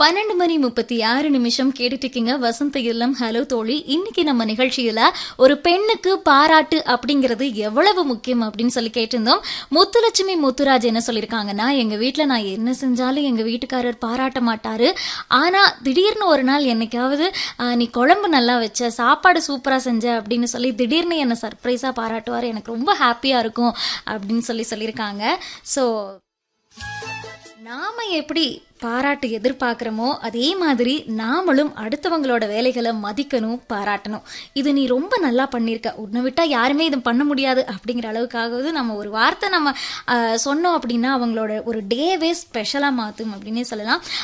பன்னெண்டு மணி முப்பத்தி ஆறு நிமிஷம் கேட்டுட்டு இருக்கீங்க வசந்த இல்லம் ஹலோ தோழி இன்னைக்கு நம்ம நிகழ்ச்சியில ஒரு பெண்ணுக்கு பாராட்டு அப்படிங்கிறது எவ்வளவு முக்கியம் அப்படின்னு சொல்லி கேட்டிருந்தோம் முத்துலட்சுமி முத்துராஜ் என்ன சொல்லியிருக்காங்கன்னா எங்க வீட்ல நான் என்ன செஞ்சாலும் எங்க வீட்டுக்காரர் பாராட்ட மாட்டாரு ஆனா திடீர்னு ஒரு நாள் என்னைக்காவது "ஆஹ், நீ குழம்பு நல்லா வச்ச சாப்பாடு சூப்பரா செஞ்ச அப்படின்னு சொல்லி திடீர்னு என்ன சர்ப்ரைஸா பாராட்டுவார் எனக்கு ரொம்ப ஹாப்பியா இருக்கும் அப்படின்னு சொல்லி சொல்லியிருக்காங்க ஸோ நாம எப்படி பாராட்டு எதிர்பார்க்குறோமோ அதே மாதிரி நாமளும் அடுத்தவங்களோட வேலைகளை மதிக்கணும் பாராட்டணும் இது நீ ரொம்ப நல்லா பண்ணியிருக்க உன்னை விட்டா யாருமே இது பண்ண முடியாது அப்படிங்கிற அளவுக்காவது நம்ம ஒரு வார்த்தை நம்ம ஆஹ், சொன்னோம் அப்படின்னா அவங்களோட ஒரு டேவே ஸ்பெஷலாக மாற்றும் அப்படின்னே சொல்லலாம்